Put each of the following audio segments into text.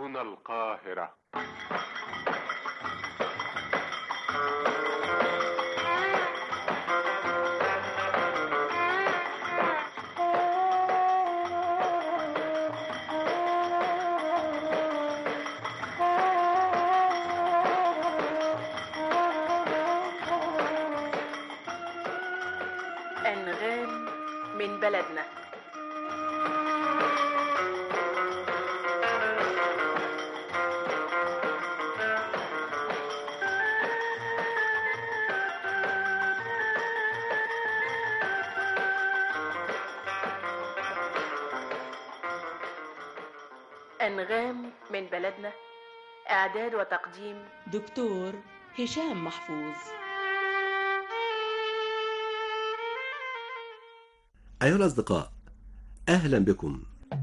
هنا القاهرة أنغام من بلدنا أنغام من بلدنا إعداد وتقديم دكتور هشام محفوظ أيها الأصدقاء أهلا بكم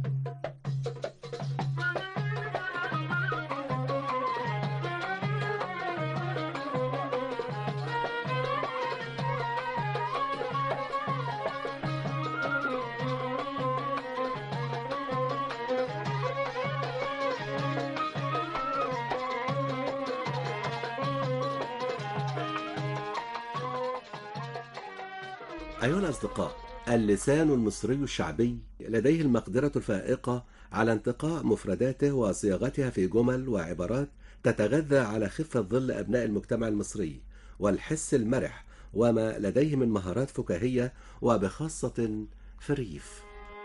أيها الأصدقاء اللسان المصري الشعبي لديه المقدرة الفائقة على انتقاء مفرداته وصياغتها في جمل وعبارات تتغذى على خفة ظل أبناء المجتمع المصري والحس المرح وما لديه من مهارات فكاهية وبخاصة في الريف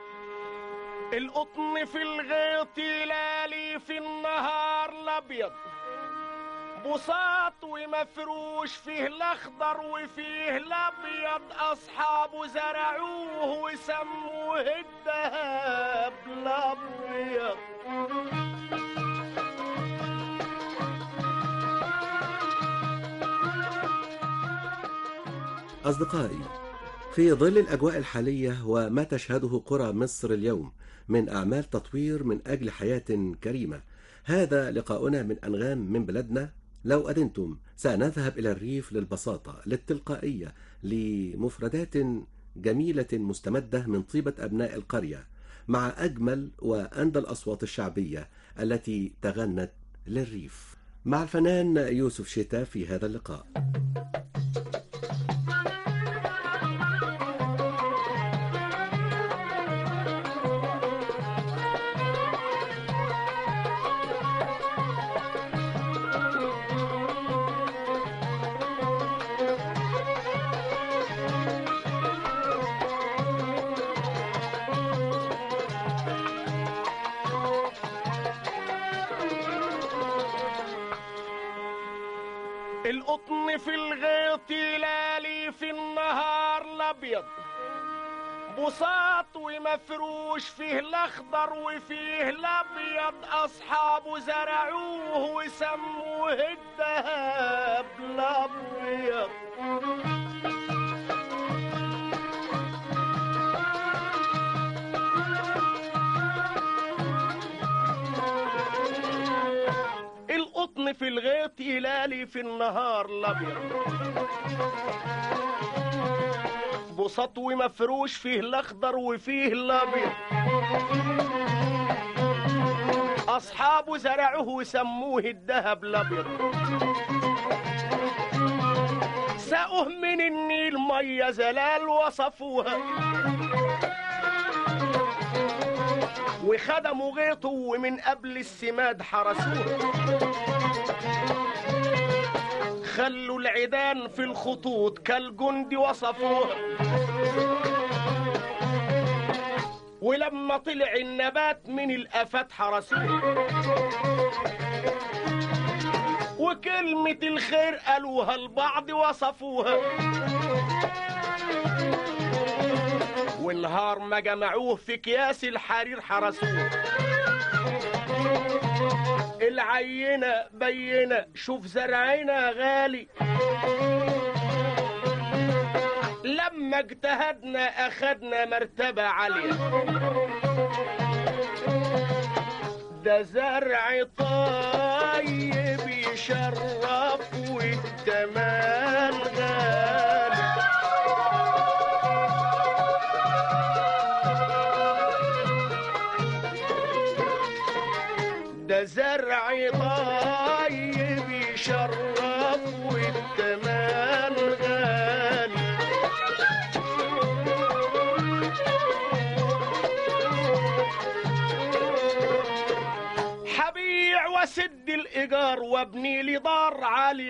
القطن في الغيط لالي في النهار الابيض بساط ومفروش فيه الاخضر وفيه الابيض اصحابه زرعوه وسموه الدهب الابيض أصدقائي في ظل الأجواء الحالية وما تشهده قرى مصر اليوم من أعمال تطوير من أجل حياة كريمة هذا لقاؤنا من أنغام من بلدنا لو أذنتم سنذهب إلى الريف للبساطة للتلقائية لمفردات جميلة مستمدة من طيبة أبناء القرية مع أجمل وأندى الأصوات الشعبية التي تغنت للريف مع الفنان يوسف شتا في هذا اللقاء القطن في الغيط لالي في النهار الابيض بساط ومفروش فيه الاخضر وفيه الابيض اصحابه زرعوه وسموه الدهب الابيض القطن في الغيط يلالي في النهار الابيض بسط ومفروش فيه الاخضر وفيه الابيض اصحابه زرعوه وسموه الذهب الابيض سقوه من النيل ميه زلال وصفوها وخدموا غيطه ومن قبل السماد حرسوه خلوا العيدان في الخطوط كالجند وصفوها ولما طلع النبات من الافات حرسوه وكلمة الخير قالوها البعض وصفوها والنهار ما جمعوه في اكياس الحرير حرسوه العينة بينة شوف زرعنا غالي لما اجتهدنا اخدنا مرتبة عالية ده زرع طيب يشرف والتمام غالي ده زرع طيب يشرف والتمن غالي حبيع وسد الإيجار وابني لي دار عالية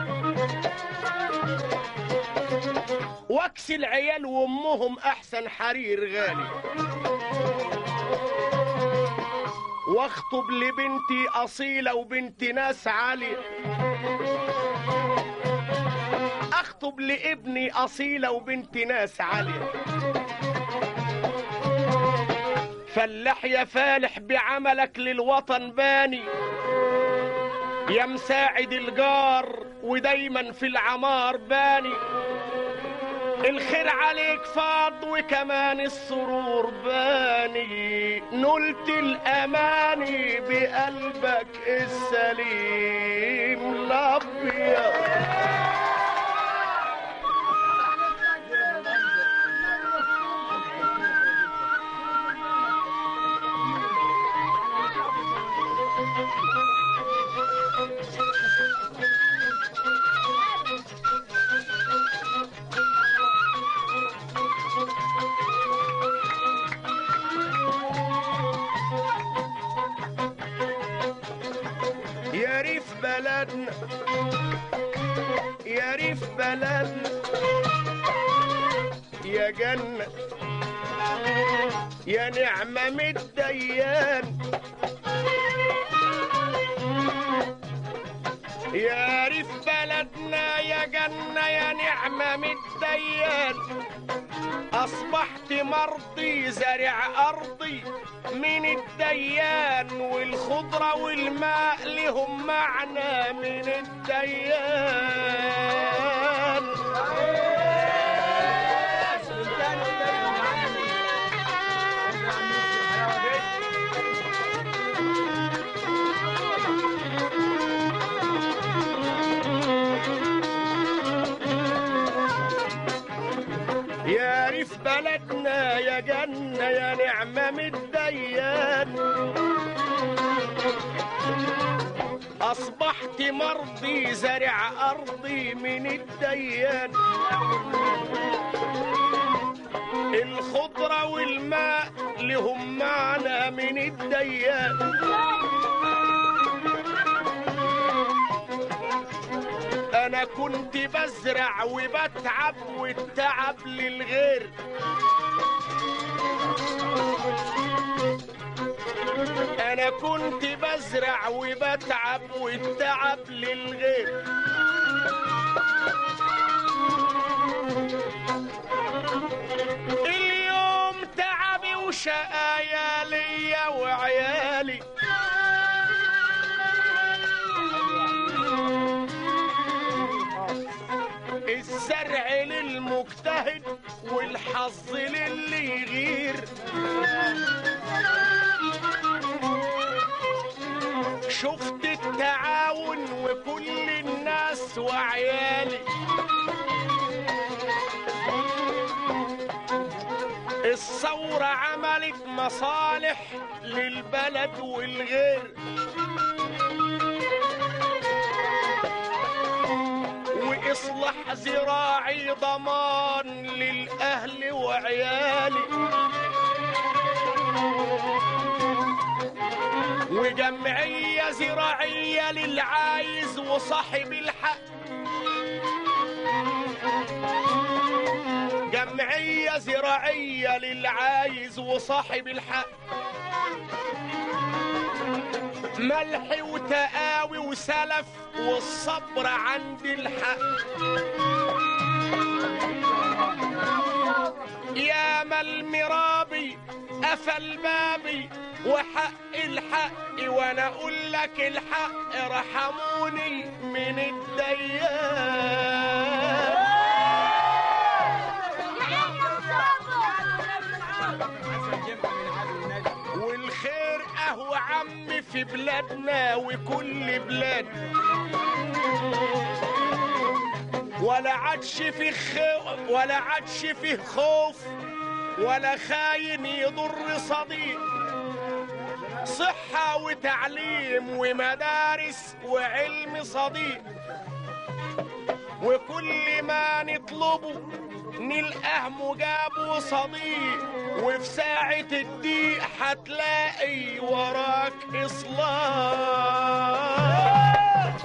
واكسي العيال وامهم احسن حرير غالي واخطب لبنتي اصيله وبنت ناس عاليه اخطب لابني اصيله وبنت ناس عاليه فلاح يا فالح بعملك للوطن باني يا مساعد الجار ودايما في العمار باني الخير عليك فاض وكمان السرور باني نلت الاماني بقلبك السليم الابيض يا ريف بلدنا يا ريف بلدنا يا جنة يا نعمة متديان يا ريف بلدنا يا جنة يا نعمة متديان أصبحت مرضي زارع أرضي من الديان والخضرة والماء لهم معنى من الديان يا ريف بلدنا يا جنة يا نعمة متديان أصبحت مرضي زرع أرضي من الديان الخضرة والماء لهم معنى من الديان أنا كنت بزرع وبتعب والتعب للغير أنا كنت بزرع وبتعب والتعب للغير اليوم تعبي وشقايا ليا وعيالي الزرع للمجتهد والحظ للي يغير شفت التعاون وكل الناس وعيالي الثورة عملت مصالح للبلد والغير وإصلاح زراعي ضمان للأهل وعيالي وجمعية زراعية للعايز وصاحب الحق جمعية زراعية للعايز وصاحب الحق ملح وتقاوي وسلف والصبر عند الحق يا ما المرابي قفل بابي وحق الحق وانا اقول لك الحق رحموني من الديان والخير اهو عم في بلادنا وكل بلاد ولا عادش في خو... ولا عادش فيه خوف ولا خاين يضر صديق صحة وتعليم ومدارس وعلم صديق وكل ما نطلبه نلقاه مجاب وصديق وفي ساعة الضيق هتلاقي وراك إصلاح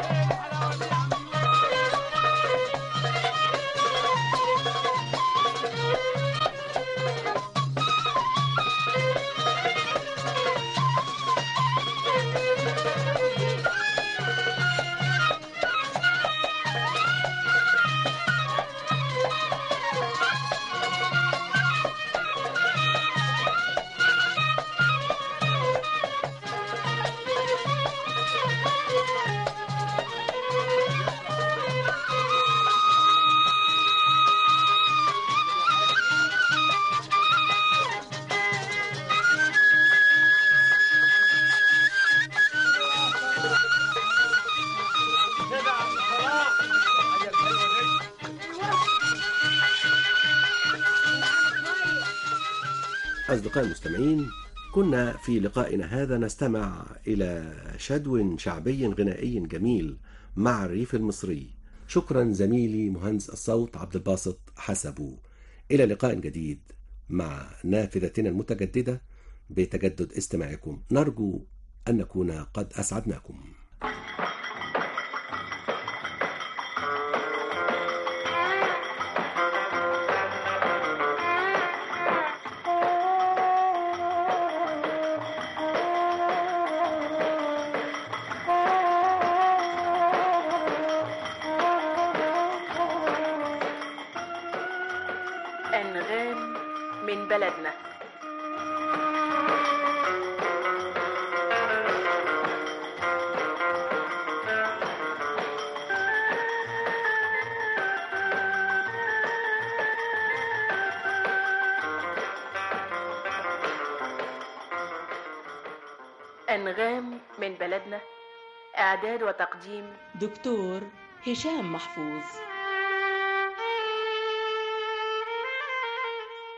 أصدقائي المستمعين كنا في لقائنا هذا نستمع إلى شدو شعبي غنائي جميل مع الريف المصري شكرا زميلي مهندس الصوت عبد الباسط حسبو إلى لقاء جديد مع نافذتنا المتجددة بتجدد استماعكم نرجو أن نكون قد أسعدناكم أنغام من بلدنا أنغام من بلدنا إعداد وتقديم دكتور هشام محفوظ